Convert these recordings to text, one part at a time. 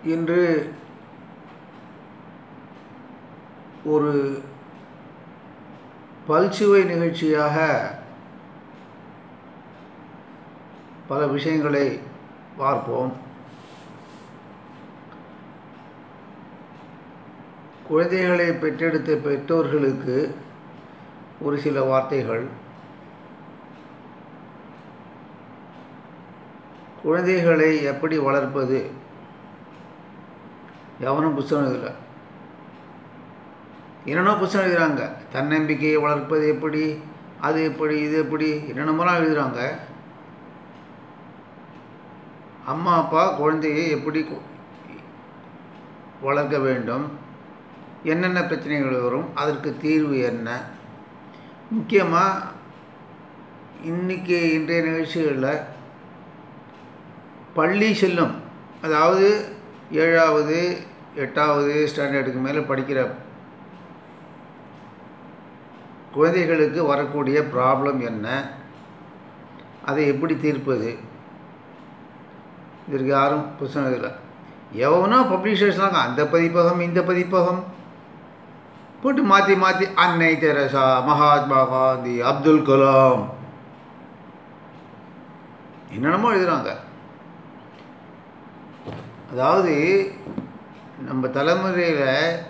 இன்று ஒரு பல்சுவை நிகழ்ச்சியாக பல விஷயங்களை பார்ப்போம் குழந்தைகளை பெற்றெடுத்த பெற்றோர்களுக்கு ஒரு சில வார்த்தைகள் குழந்தைகளை எப்படி வளர்ப்பது எவனும் புத்தகம் எழுதல என்னென்னோ புத்தகம் எழுதுகிறாங்க தன்னம்பிக்கையை வளர்ப்பது எப்படி அது எப்படி இது எப்படி என்னென்னமோலாம் எழுதுகிறாங்க அம்மா அப்பா குழந்தையை எப்படி கு- வளர்க்க வேண்டும் என்னென்ன பிரச்சனைகள் வரும் அதற்கு தீர்வு என்ன முக்கியமாக இன்றைக்கி இன்றைய நிகழ்ச்சிகளில் பள்ளி செல்லும் அதாவது ஏழாவது எட்டாவது ஸ்டாண்டர்டுக்கு மேலே படிக்கிற குழந்தைகளுக்கு வரக்கூடிய ப்ராப்ளம் என்ன அதை எப்படி தீர்ப்பது இதற்கு யாரும் புத்தகம் எழுதல எவனோ பப்ளிஷர்ஸ்லாம் அந்த பதிப்பகம் இந்த பதிப்பகம் போட்டு மாற்றி மாற்றி அன்னை தெரசா மகாத்மா காந்தி அப்துல் கலாம் என்னென்னமோ எழுதுகிறாங்க அதாவது நம்ம தலைமுறையில்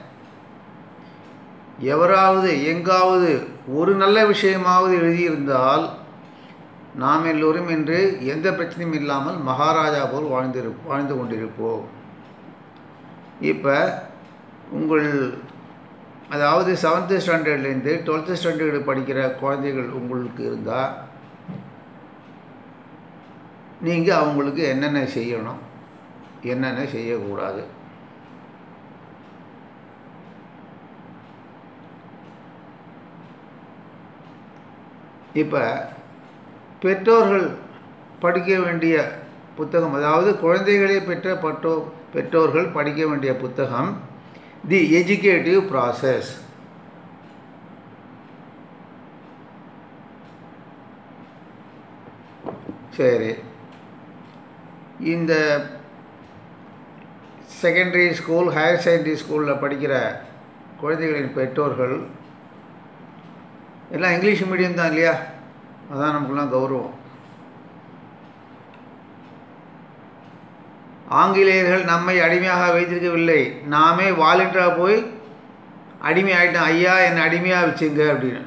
எவராவது எங்காவது ஒரு நல்ல விஷயமாவது எழுதியிருந்தால் நாம் எல்லோரும் இன்று எந்த பிரச்சனையும் இல்லாமல் மகாராஜா போல் வாழ்ந்திரு வாழ்ந்து கொண்டிருப்போம் இப்போ உங்கள் அதாவது செவன்த்து ஸ்டாண்டர்ட்லேருந்து டுவெல்த்து ஸ்டாண்டர்டு படிக்கிற குழந்தைகள் உங்களுக்கு இருந்தால் நீங்கள் அவங்களுக்கு என்னென்ன செய்யணும் என்னென்ன செய்யக்கூடாது இப்போ பெற்றோர்கள் படிக்க வேண்டிய புத்தகம் அதாவது குழந்தைகளை பெற்ற பட்டோ பெற்றோர்கள் படிக்க வேண்டிய புத்தகம் தி எஜுகேட்டிவ் ப்ராசஸ் சரி இந்த செகண்டரி ஸ்கூல் ஹையர் செகண்டரி ஸ்கூலில் படிக்கிற குழந்தைகளின் பெற்றோர்கள் எல்லாம் இங்கிலீஷ் மீடியம் தான் இல்லையா அதான் நமக்குலாம் கௌரவம் ஆங்கிலேயர்கள் நம்மை அடிமையாக வைத்திருக்கவில்லை நாமே வாலண்டியராக போய் அடிமை ஆகிட்டோம் ஐயா என்னை அடிமையாக வச்சுங்க அப்படின்னு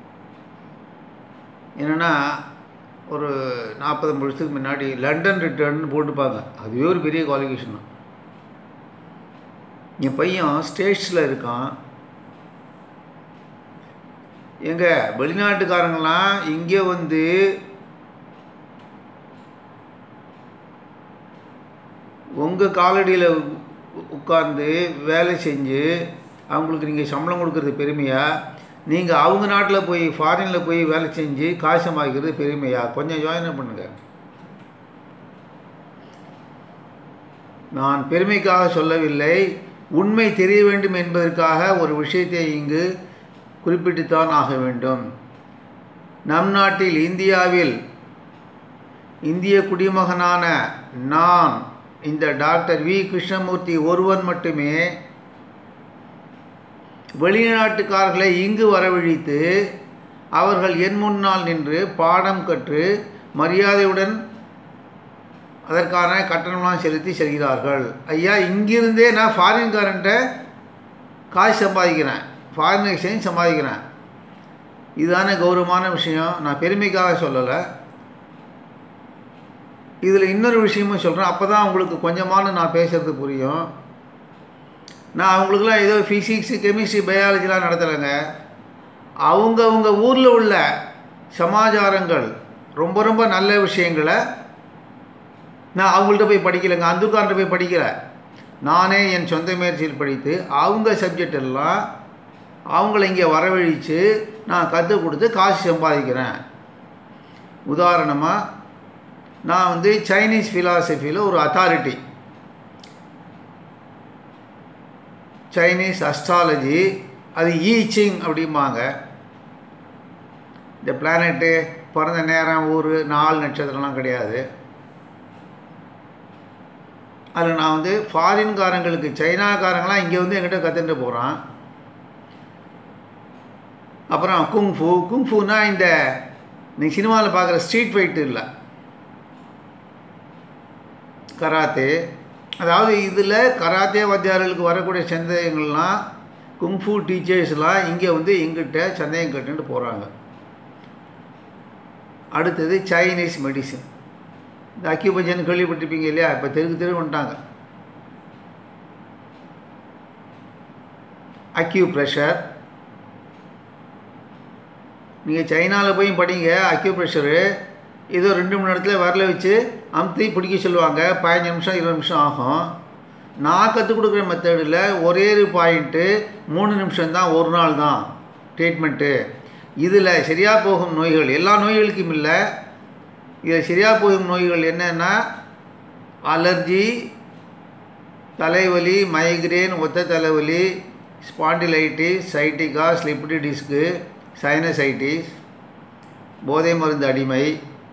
என்னென்னா ஒரு நாற்பது வருஷத்துக்கு முன்னாடி லண்டன் ரிட்டர்ன் போட்டுப்பாங்க அதுவே ஒரு பெரிய குவாலிஃபிகேஷன் தான் என் பையன் ஸ்டேட்ஸில் இருக்கான் எங்க வெளிநாட்டுக்காரங்களாம் இங்கே வந்து உங்கள் காலடியில் உட்கார்ந்து வேலை செஞ்சு அவங்களுக்கு நீங்கள் சம்பளம் கொடுக்கறது பெருமையா நீங்கள் அவங்க நாட்டில் போய் ஃபாரினில் போய் வேலை செஞ்சு காசு சம்பாதிக்கிறது பெருமையா கொஞ்சம் யோசனை பண்ணுங்க நான் பெருமைக்காக சொல்லவில்லை உண்மை தெரிய வேண்டும் என்பதற்காக ஒரு விஷயத்தை இங்கு குறிப்பிட்டுத்தான் ஆக வேண்டும் நம் நாட்டில் இந்தியாவில் இந்திய குடிமகனான நான் இந்த டாக்டர் வி கிருஷ்ணமூர்த்தி ஒருவன் மட்டுமே வெளிநாட்டுக்காரர்களை இங்கு வரவழைத்து அவர்கள் என் முன்னால் நின்று பாடம் கற்று மரியாதையுடன் அதற்கான கட்டணம்லாம் செலுத்தி செல்கிறார்கள் ஐயா இங்கிருந்தே நான் ஃபாரின்காரன்ட்ட காசு சம்பாதிக்கிறேன் ஃபாரின் எக்ஸ்சேஞ்ச் சம்பாதிக்கிறேன் இதுதானே கௌரவமான விஷயம் நான் பெருமைக்காக சொல்லலை இதில் இன்னொரு விஷயமும் சொல்கிறேன் அப்போ தான் உங்களுக்கு கொஞ்சமான நான் பேசுகிறது புரியும் நான் அவங்களுக்குலாம் ஏதோ ஃபிசிக்ஸு கெமிஸ்ட்ரி பயாலஜிலாம் நடத்தலைங்க அவங்கவுங்க ஊரில் உள்ள சமாச்சாரங்கள் ரொம்ப ரொம்ப நல்ல விஷயங்களை நான் அவங்கள்ட்ட போய் படிக்கலைங்க அந்துக்கார்ட்ட போய் படிக்கல நானே என் சொந்த முயற்சியில் படித்து அவங்க சப்ஜெக்ட் எல்லாம் அவங்கள இங்கே வரவழைச்சு நான் கற்றுக் கொடுத்து காசு சம்பாதிக்கிறேன் உதாரணமாக நான் வந்து சைனீஸ் ஃபிலாசபியில் ஒரு அத்தாரிட்டி சைனீஸ் அஸ்ட்ராலஜி அது ஈச்சிங் அப்படிம்பாங்க இந்த பிளானெட்டு பிறந்த நேரம் ஊர் நாள் நட்சத்திரம்லாம் கிடையாது அதில் நான் வந்து ஃபாரின்காரங்களுக்கு சைனாக்காரங்களாம் இங்கே வந்து எங்கிட்ட கற்றுட்டு போகிறான் அப்புறம் குங்ஃபு குங்ஃபுனா இந்த நீ சினிமாவில் பார்க்குற ஸ்ட்ரீட் ஃபைட்டு இல்லை கராத்தே அதாவது இதில் கராத்தே வாத்தியார்களுக்கு வரக்கூடிய சந்தேகங்கள்லாம் குங்ஃபு டீச்சர்ஸ்லாம் இங்கே வந்து எங்கிட்ட சந்தேகம் கட்டுட்டு போகிறாங்க அடுத்தது சைனீஸ் மெடிசின் இந்த அக்யூபஞ்சன் கேள்விப்பட்டிருப்பீங்க இல்லையா இப்போ தெருக்கு தெரு வந்துட்டாங்க அக்யூ ப்ரெஷர் நீங்கள் சைனாவில் போய் படிங்க அக்யூ ப்ரெஷரு ஏதோ ரெண்டு மணி நேரத்தில் வரல வச்சு அமுத்தி பிடிக்க சொல்லுவாங்க பதினஞ்சு நிமிஷம் இருபது நிமிஷம் ஆகும் நான் கற்றுக் கொடுக்குற மெத்தடில் ஒரே ஒரு பாயிண்ட்டு மூணு நிமிஷம் தான் ஒரு நாள் தான் ட்ரீட்மெண்ட்டு இதில் சரியாக போகும் நோய்கள் எல்லா நோய்களுக்கும் இல்லை இதில் சரியாக போகும் நோய்கள் என்னென்னா அலர்ஜி தலைவலி மைக்ரேன் ஒத்த தலைவலி spondylitis sciatica slipped disc sinusitis போதை மருந்து அடிமை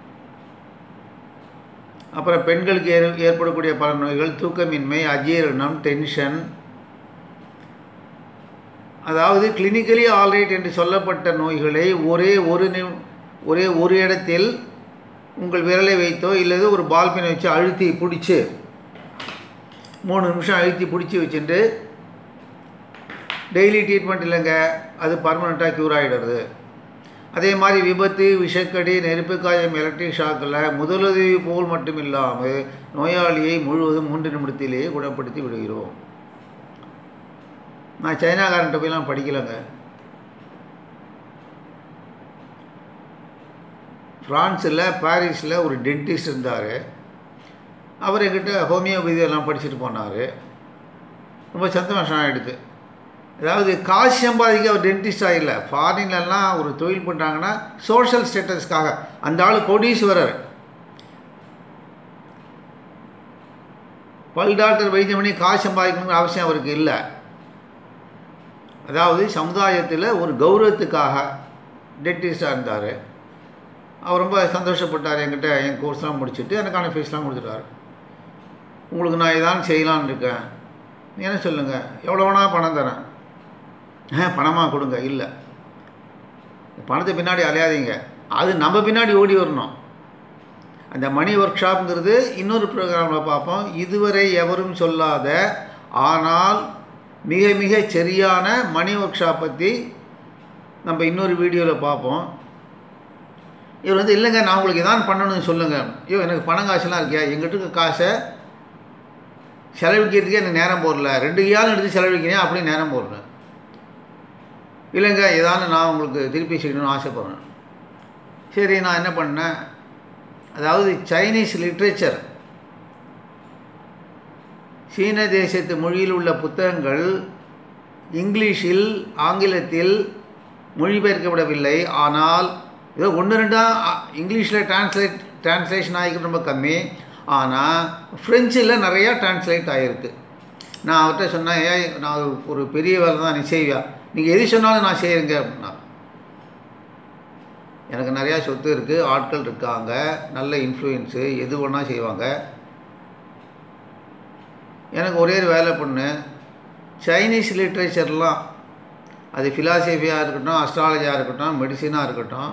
அப்புறம் பெண்களுக்கு ஏற் ஏற்படக்கூடிய பல நோய்கள் தூக்கமின்மை அஜீரணம் டென்ஷன் அதாவது கிளினிக்கலி ஆல்ரைட் என்று சொல்லப்பட்ட நோய்களை ஒரே ஒரு நி ஒரே ஒரு இடத்தில் உங்கள் விரலை வைத்தோ இல்லது ஒரு பால் பெனை வச்சு அழுத்தி பிடிச்சி மூணு நிமிஷம் அழுத்தி பிடிச்சி வச்சுட்டு டெய்லி ட்ரீட்மெண்ட் இல்லைங்க அது பர்மனெண்ட்டாக க்யூர் ஆகிடுறது அதே மாதிரி விபத்து விஷக்கடி நெருப்பு காயம் எலக்ட்ரிக் ஷாக்கில் முதலுதவி போல் மட்டும் இல்லாமல் நோயாளியை முழுவதும் மூன்று நிமிடத்திலேயே குணப்படுத்தி விடுகிறோம் நான் சைனாக்காரன்ட்ட போய்லாம் படிக்கலைங்க ஃப்ரான்ஸில் பாரிஸில் ஒரு டென்டிஸ்ட் இருந்தார் அவர் எங்கிட்ட ஹோமியோபதி எல்லாம் படிச்சுட்டு போனார் ரொம்ப சந்தோஷம் ஆகிடுது அதாவது காசு சம்பாதிக்க அவர் டென்டிஸ்டாக இல்லை ஃபாரின்லலாம் ஒரு தொழில் பண்ணுறாங்கன்னா சோஷியல் ஸ்டேட்டஸ்க்காக அந்த ஆள் கோடீஸ்வரர் பல் டாக்டர் வைத்தியம் பண்ணி காசு சம்பாதிக்கணுங்கிற அவசியம் அவருக்கு இல்லை அதாவது சமுதாயத்தில் ஒரு கௌரவத்துக்காக டென்டிஸ்டாக இருந்தார் அவர் ரொம்ப சந்தோஷப்பட்டார் என்கிட்ட என் கோர்ஸ்லாம் முடிச்சுட்டு எனக்கான ஃபீஸ்லாம் கொடுத்துட்டார் உங்களுக்கு நான் இதான் செய்யலான்னு இருக்கேன் என்ன சொல்லுங்கள் எவ்வளோ வேணால் பணம் தரேன் ஆ பணமாக கொடுங்க இல்லை பணத்தை பின்னாடி அலையாதீங்க அது நம்ம பின்னாடி ஓடி வரணும் அந்த மணி ஒர்க் ஷாப்புங்கிறது இன்னொரு ப்ரோக்ராமில் பார்ப்போம் இதுவரை எவரும் சொல்லாத ஆனால் மிக மிக சரியான மணி ஒர்க் ஷாப் பற்றி நம்ம இன்னொரு வீடியோவில் பார்ப்போம் இவர் வந்து இல்லைங்க நான் உங்களுக்கு இதான் பண்ணணும்னு சொல்லுங்கள் ஐயோ எனக்கு பணம் காசுலாம் இருக்கியா எங்கிட்ட இருக்க காசை செலவழிக்கிறதுக்கே எனக்கு நேரம் போடல ரெண்டு கையாலும் எடுத்து செலவழிக்கிறேன் அப்படி நேரம் போடுறேன் இல்லைங்க ஏதானு நான் உங்களுக்கு திருப்பி செய்யணும்னு ஆசைப்பட்றேன் சரி நான் என்ன பண்ணேன் அதாவது சைனீஸ் லிட்ரேச்சர் சீன தேசத்து மொழியில் உள்ள புத்தகங்கள் இங்கிலீஷில் ஆங்கிலத்தில் மொழிபெயர்க்கப்படவில்லை ஆனால் ஏதோ ஒன்று ரெண்டாக இங்கிலீஷில் டிரான்ஸ்லேட் டிரான்ஸ்லேஷன் ஆகிக்கிறது ரொம்ப கம்மி ஆனால் ஃப்ரெஞ்சில் நிறையா டிரான்ஸ்லேட் ஆகிருக்கு நான் அவர்கிட்ட சொன்னேன் ஏன் நான் ஒரு பெரிய வேலை தான் நீ செய்வியா நீங்கள் எது சொன்னாலும் நான் செய்கிறேங்க அப்படின்னா எனக்கு நிறையா சொத்து இருக்குது ஆட்கள் இருக்காங்க நல்ல இன்ஃப்ளூயன்ஸு எது வேணால் செய்வாங்க எனக்கு ஒரே ஒரு வேலை பண்ணு சைனீஸ் லிட்ரேச்சர்லாம் அது ஃபிலாசபியாக இருக்கட்டும் அஸ்ட்ராலஜியாக இருக்கட்டும் மெடிசினாக இருக்கட்டும்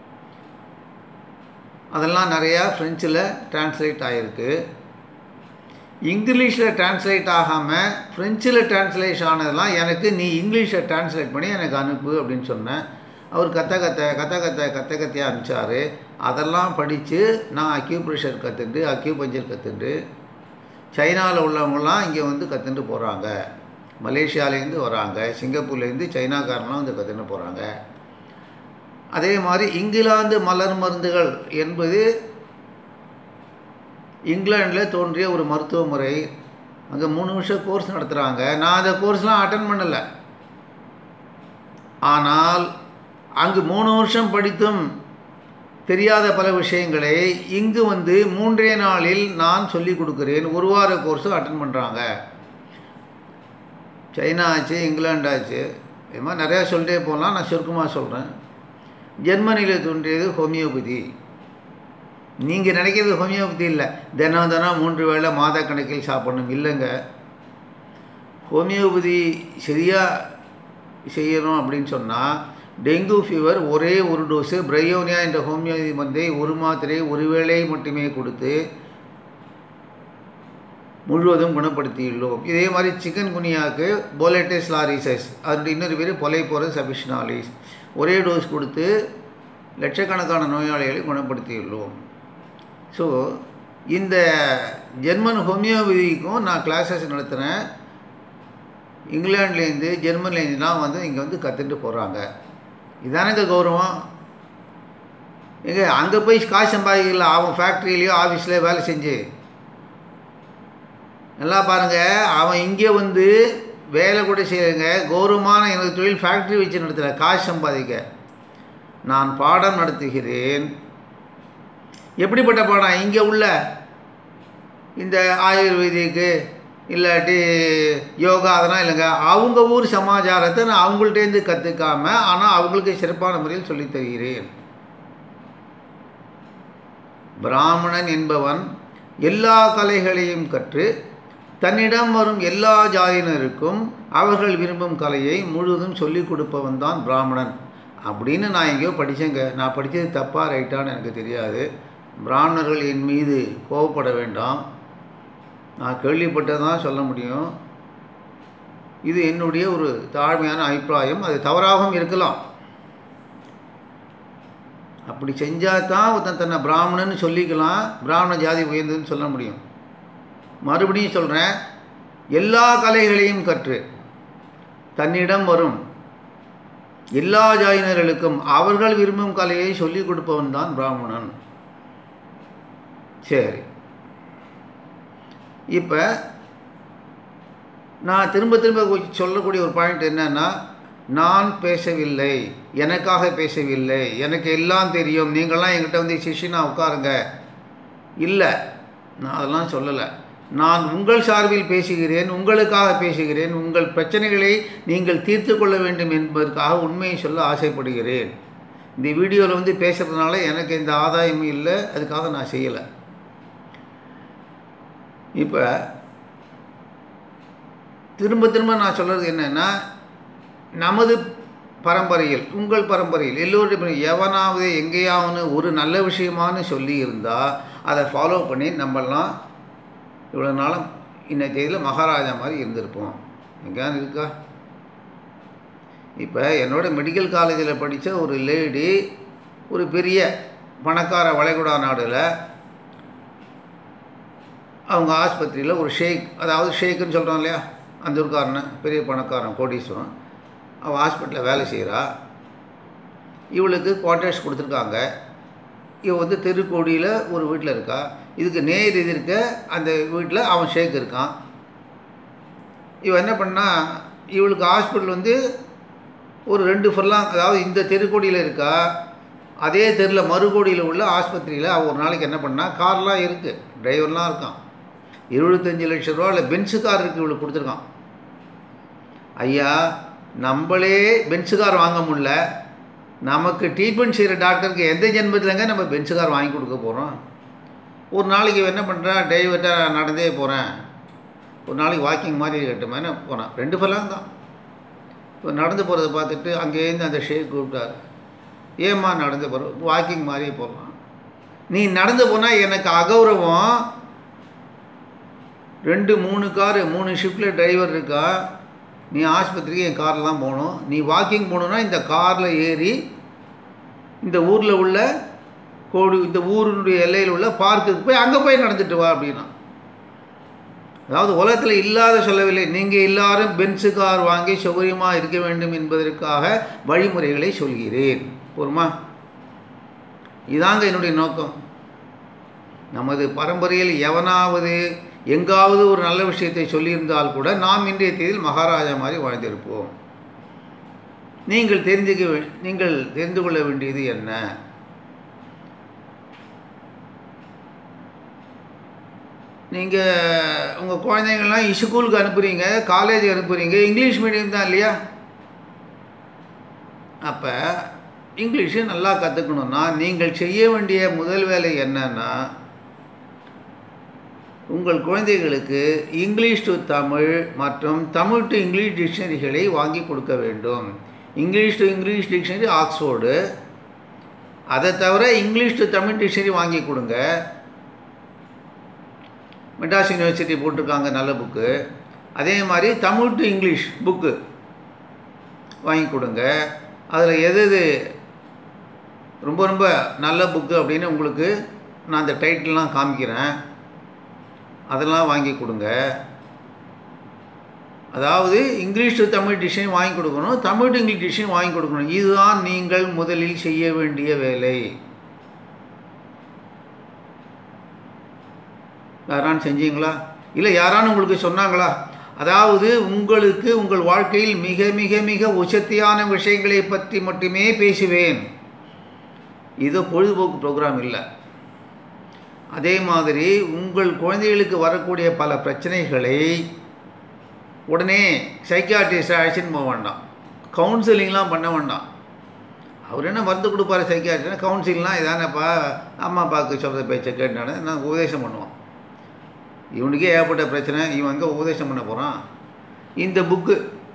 அதெல்லாம் நிறையா ஃப்ரெஞ்சில் டிரான்ஸ்லேட் ஆகிருக்கு இங்கிலீஷில் டிரான்ஸ்லேட் ஆகாமல் ஃப்ரெஞ்சில் டிரான்ஸ்லேட் ஆனதெல்லாம் எனக்கு நீ இங்கிலீஷில் டிரான்ஸ்லேட் பண்ணி எனக்கு அனுப்பு அப்படின்னு சொன்னேன் அவர் கத்த கத்த கத்த கத்த கத்த கத்தையாக அனுப்பிச்சார் அதெல்லாம் படித்து நான் அக்யூப்ரெஷர் கற்றுட்டு அக்யூபஞ்சர் கற்றுட்டு சைனாவில் உள்ளவங்களாம் இங்கே வந்து கற்றுட்டு போகிறாங்க மலேசியாவிலேருந்து வராங்க சிங்கப்பூர்லேருந்து சைனாக்காரன்லாம் வந்து கற்றுட்டு போகிறாங்க அதே மாதிரி இங்கிலாந்து மலர் மருந்துகள் என்பது இங்கிலாண்டில் தோன்றிய ஒரு மருத்துவ முறை அங்கே மூணு வருஷம் கோர்ஸ் நடத்துகிறாங்க நான் அந்த கோர்ஸ்லாம் அட்டன் பண்ணலை ஆனால் அங்கு மூணு வருஷம் படித்தும் தெரியாத பல விஷயங்களை இங்கு வந்து மூன்றே நாளில் நான் சொல்லி கொடுக்குறேன் ஒரு வார கோர்ஸும் அட்டன் பண்ணுறாங்க சைனா ஆச்சு இங்கிலாந்து ஆச்சு இது மாதிரி நிறையா சொல்லிட்டே போகலாம் நான் சுருக்கமாக சொல்கிறேன் ஜெர்மனியில் தோன்றியது ஹோமியோபதி நீங்கள் நினைக்கிறது ஹோமியோபதி இல்லை தினம் தினம் மூன்று வேளை மாத கணக்கில் சாப்பிடணும் இல்லைங்க ஹோமியோபதி சரியாக செய்யணும் அப்படின்னு சொன்னால் டெங்கு ஃபீவர் ஒரே ஒரு டோஸு பிரையோனியா என்ற ஹோமியோபதி மருந்தை ஒரு மாத்திரை ஒரு வேளை மட்டுமே கொடுத்து முழுவதும் குணப்படுத்தியுள்ளோம் இதே மாதிரி சிக்கன் குனியாவுக்கு போலேட்டஸ் லாரிசஸ் அதனுடைய இன்னொரு பேர் பொலைப்போரஸ் அபிஷனாலிஸ் ஒரே டோஸ் கொடுத்து லட்சக்கணக்கான நோயாளிகளை குணப்படுத்தியுள்ளோம் ஸோ இந்த ஜெர்மன் ஹோமியோபதிக்கும் நான் கிளாஸஸ் நடத்துகிறேன் இங்கிலாந்துலேருந்து ஜெர்மன்லேருந்துலாம் வந்து இங்கே வந்து கற்றுட்டு போகிறாங்க இதானங்க கௌரவம் எங்க அங்கே போய் காசு சம்பாதிக்கல அவன் ஃபேக்ட்ரியிலையோ ஆஃபீஸ்லேயோ வேலை செஞ்சு நல்லா பாருங்கள் அவன் இங்கே வந்து வேலை கூட செய்யுங்க கௌரவமான எனது தொழில் ஃபேக்ட்ரி வச்சு நடத்துகிற காசு சம்பாதிக்க நான் பாடம் நடத்துகிறேன் எப்படிப்பட்ட பாடம் இங்கே உள்ள இந்த ஆயுர்வேதிக்கு இல்லாட்டி யோகா அதெல்லாம் இல்லைங்க அவங்க ஊர் சமாச்சாரத்தை நான் அவங்கள்ட்டேருந்து கற்றுக்காம ஆனால் அவங்களுக்கு சிறப்பான முறையில் சொல்லித் தருகிறேன் பிராமணன் என்பவன் எல்லா கலைகளையும் கற்று தன்னிடம் வரும் எல்லா ஜாதியினருக்கும் அவர்கள் விரும்பும் கலையை முழுவதும் சொல்லிக் கொடுப்பவன் தான் பிராமணன் அப்படின்னு நான் எங்கேயோ படித்தேங்க நான் படித்தது தப்பா ரைட்டான்னு எனக்கு தெரியாது பிராமணர்கள் என் மீது கோவப்பட வேண்டாம் நான் கேள்விப்பட்டதான் சொல்ல முடியும் இது என்னுடைய ஒரு தாழ்மையான அபிப்பிராயம் அது தவறாகவும் இருக்கலாம் அப்படி செஞ்சால் தான் ஒருத்தன் தன்னை பிராமணன்னு சொல்லிக்கலாம் பிராமண ஜாதி உயர்ந்ததுன்னு சொல்ல முடியும் மறுபடியும் சொல்கிறேன் எல்லா கலைகளையும் கற்று தன்னிடம் வரும் எல்லா ஜாதியினர்களுக்கும் அவர்கள் விரும்பும் கலையை சொல்லிக் கொடுப்பவன் தான் பிராமணன் சரி இப்போ நான் திரும்ப திரும்ப சொல்லக்கூடிய ஒரு பாயிண்ட் என்னன்னா நான் பேசவில்லை எனக்காக பேசவில்லை எனக்கு எல்லாம் தெரியும் நீங்கள்லாம் என்கிட்ட வந்து சிஷினா உட்காருங்க இல்லை நான் அதெல்லாம் சொல்லலை நான் உங்கள் சார்பில் பேசுகிறேன் உங்களுக்காக பேசுகிறேன் உங்கள் பிரச்சனைகளை நீங்கள் தீர்த்து கொள்ள வேண்டும் என்பதற்காக உண்மையை சொல்ல ஆசைப்படுகிறேன் இந்த வீடியோவில் வந்து பேசுகிறதுனால எனக்கு எந்த ஆதாயமும் இல்லை அதுக்காக நான் செய்யலை இப்போ திரும்ப திரும்ப நான் சொல்கிறது என்னென்னா நமது பரம்பரையில் உங்கள் பரம்பரையில் எல்லோருடைய எவனாவது எங்கேயாவது ஒரு நல்ல விஷயமானு சொல்லி இருந்தால் அதை ஃபாலோ பண்ணி நம்மெல்லாம் இவ்வளோ நாளும் இன்னைக்கு தேதியில் மகாராஜா மாதிரி இருந்திருப்போம் எங்கேயாவது இருக்கா இப்போ என்னோட மெடிக்கல் காலேஜில் படித்த ஒரு லேடி ஒரு பெரிய பணக்கார வளைகுடா நாடில் அவங்க ஆஸ்பத்திரியில் ஒரு ஷேக் அதாவது ஷேக்குன்னு சொல்கிறோம் இல்லையா அந்த ஊருக்காரன் பெரிய பணக்காரன் கோடீஸ்வரன் அவள் ஹாஸ்பிட்டலில் வேலை செய்கிறா இவளுக்கு குவார்ட்டர்ஸ் கொடுத்துருக்காங்க இவ வந்து தெருக்கோடியில் ஒரு வீட்டில் இருக்கா இதுக்கு நேர் எதிர்க்க அந்த வீட்டில் அவன் ஷேக் இருக்கான் இவன் என்ன பண்ணா இவளுக்கு ஹாஸ்பிட்டல் வந்து ஒரு ரெண்டு ஃபர்லாங் அதாவது இந்த தெருக்கோடியில் இருக்கா அதே தெருவில் மறுகோடியில் உள்ள ஆஸ்பத்திரியில் அவள் ஒரு நாளைக்கு என்ன பண்ணா கார்லாம் இருக்குது டிரைவர்லாம் இருக்கான் இருபத்தஞ்சி லட்ச ரூபா இல்லை பென்ஸு கார் இருக்குது இவளுக்கு கொடுத்துருக்கான் ஐயா நம்மளே பென்ஸு கார் வாங்க முடில நமக்கு ட்ரீட்மெண்ட் செய்கிற டாக்டருக்கு எந்த ஜென்மத்திலங்க நம்ம பென்ஸு கார் வாங்கி கொடுக்க போகிறோம் ஒரு நாளைக்கு இவன் என்ன பண்ணுறான் டிரைவர்கிட்ட நான் நடந்தே போகிறேன் ஒரு நாளைக்கு வாக்கிங் மாதிரி கட்டுமேனு போனான் ரெண்டு ஃபெல்லாம் தான் இப்போ நடந்து போகிறத பார்த்துட்டு அங்கேருந்து அந்த ஷேக் கூப்பிட்டாரு ஏம்மா நடந்து போகிற வாக்கிங் மாதிரியே போகலாம் நீ நடந்து போனால் எனக்கு அகௌரவம் ரெண்டு மூணு காரு மூணு ஷிஃப்டில் டிரைவர் இருக்கா நீ ஆஸ்பத்திரிக்கு என் காரில் தான் போகணும் நீ வாக்கிங் போகணுன்னா இந்த காரில் ஏறி இந்த ஊரில் உள்ள கோடி இந்த ஊரினுடைய எல்லையில் உள்ள பார்க்குக்கு போய் அங்கே போய் நடந்துட்டு வா அப்படின்னா அதாவது உலகத்தில் இல்லாத சொல்லவில்லை நீங்கள் எல்லாரும் பென்ஸு கார் வாங்கி சௌகரியமாக இருக்க வேண்டும் என்பதற்காக வழிமுறைகளை சொல்கிறேன் போருமா இதாங்க என்னுடைய நோக்கம் நமது பரம்பரையில் எவனாவது எங்காவது ஒரு நல்ல விஷயத்தை சொல்லியிருந்தால் கூட நாம் இன்றைய தேதியில் மகாராஜா மாதிரி வாழ்ந்திருப்போம் நீங்கள் தெரிஞ்சுக்க வே- நீங்கள் தெரிந்து கொள்ள வேண்டியது என்ன நீங்கள் உங்கள் குழந்தைங்கள்லாம் ஸ்கூலுக்கு அனுப்புகிறீங்க காலேஜ் அனுப்புகிறீங்க இங்கிலீஷ் மீடியம் தான் இல்லையா அப்போ இங்கிலீஷு நல்லா கற்றுக்கணுன்னா நீங்கள் செய்ய வேண்டிய முதல் வேலை என்னன்னா உங்கள் குழந்தைகளுக்கு இங்கிலீஷ் டு தமிழ் மற்றும் தமிழ் டு இங்கிலீஷ் டிக்ஷனரிகளை வாங்கி கொடுக்க வேண்டும் English to English dictionary Oxford அதை தவிர இங்கிலீஷ் டு தமிழ் டிக்ஷனரி வாங்கி கொடுங்க மெட்ராஸ் யூனிவர்சிட்டி போட்டிருக்காங்க நல்ல புக்கு அதே மாதிரி தமிழ் டு இங்கிலீஷ் புக்கு வாங்கி கொடுங்க அதில் எது எது ரொம்ப ரொம்ப நல்ல புக்கு அப்படின்னு உங்களுக்கு நான் அந்த டைட்டில்லாம் காமிக்கிறேன் அதெல்லாம் வாங்கி கொடுங்க அதாவது இங்கிலீஷ் டு தமிழ் டிஷன் வாங்கி கொடுக்கணும் தமிழ் டு இங்கிலீஷ் டிஷன் வாங்கி கொடுக்கணும் இதுதான் நீங்கள் முதலில் செய்ய வேண்டிய வேலை யாரான்னு செஞ்சீங்களா இல்லை யாரான்னு உங்களுக்கு சொன்னாங்களா அதாவது உங்களுக்கு உங்கள் வாழ்க்கையில் மிக மிக மிக உச்சத்தியான விஷயங்களை பற்றி மட்டுமே பேசுவேன் இது பொழுதுபோக்கு ப்ரோக்ராம் இல்லை அதே மாதிரி உங்கள் குழந்தைகளுக்கு வரக்கூடிய பல பிரச்சனைகளை உடனே சைக்கியாட்ரிஸ்டை அழைச்சின்னு போக வேண்டாம் கவுன்சிலிங்லாம் பண்ண வேண்டாம் அவர் என்ன மருந்து கொடுப்பாரு சைக்கியாட்ரிஸ்ட் கவுன்சிலிங்லாம் இதானப்பா அம்மா அப்பாவுக்கு சொல்கிற பேச்சை கேட்டானே நான் உபதேசம் பண்ணுவோம் இவனுக்கே ஏகப்பட்ட பிரச்சனை இவன் எங்கே உபதேசம் பண்ண போகிறான் இந்த புக்கு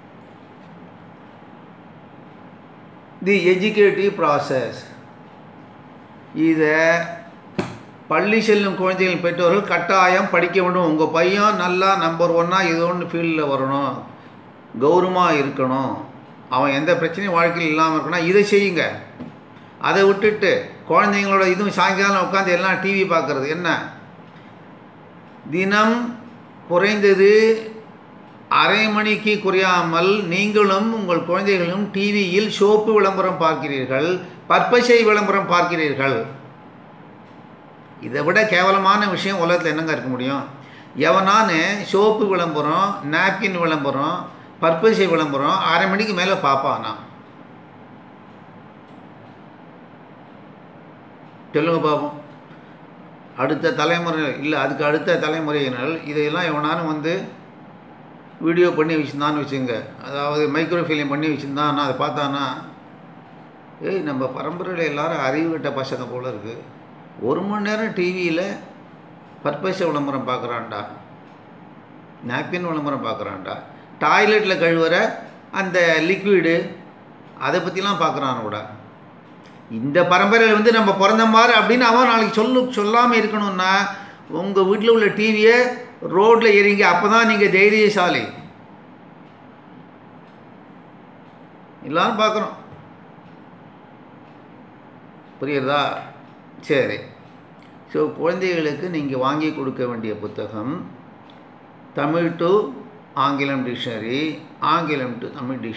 தி எஜுகேட்டிவ் ப்ராசஸ் இதை பள்ளி செல்லும் குழந்தைகள் பெற்றோர்கள் கட்டாயம் படிக்க வேண்டும் உங்கள் பையன் நல்லா நம்பர் ஒன்னாக ஏதோ ஒன்று ஃபீல்டில் வரணும் கௌரவமாக இருக்கணும் அவன் எந்த பிரச்சனையும் வாழ்க்கையில் இல்லாமல் இருக்கணும் இதை செய்யுங்க அதை விட்டுட்டு குழந்தைங்களோட இதுவும் சாயங்காலம் உட்காந்து எல்லாம் டிவி பார்க்குறது என்ன தினம் குறைந்தது அரை மணிக்கு குறையாமல் நீங்களும் உங்கள் குழந்தைகளும் டிவியில் சோப்பு விளம்பரம் பார்க்கிறீர்கள் பற்பசை விளம்பரம் பார்க்கிறீர்கள் இதை விட கேவலமான விஷயம் உலகத்தில் என்னங்க இருக்க முடியும் எவனான சோப்பு விளம்பரம் நாப்கின் விளம்பரம் பற்பசை விளம்பரம் அரை மணிக்கு மேலே பார்ப்பானா சொல்லுங்க பார்ப்போம் அடுத்த தலைமுறை இல்லை அதுக்கு அடுத்த தலைமுறையினர் இதையெல்லாம் எவனாலும் வந்து வீடியோ பண்ணி வச்சுருந்தான்னு வச்சுங்க அதாவது மைக்ரோ ஃபிலிம் பண்ணி வச்சுருந்தான்னா அதை பார்த்தானா ஏய் நம்ம பரம்பரையில் எல்லாரும் அறிவு கட்ட பசங்க போல் இருக்குது ஒரு மணி நேரம் டிவியில் பற்பச விளம்பரம் பார்க்குறான்டா நாப்கின் விளம்பரம் பார்க்குறான்டா டாய்லெட்டில் கழுவுற அந்த லிக்விடு அதை பற்றிலாம் பார்க்குறான் கூட இந்த பரம்பரையில் வந்து நம்ம பிறந்த மாதிரி அப்படின்னு அவன் நாளைக்கு சொல்லு சொல்லாமல் இருக்கணும்னா உங்கள் வீட்டில் உள்ள டிவியை ரோட்டில் எறிங்க அப்போ தான் நீங்கள் தைரியசாலி எல்லாரும் பார்க்குறோம் புரியுறதா சரி ஸோ குழந்தைகளுக்கு நீங்கள் வாங்கி கொடுக்க வேண்டிய புத்தகம் தமிழ் டு ஆங்கிலம் டிக்ஷனரி ஆங்கிலம் டு தமிழ் டிக்ஷனரி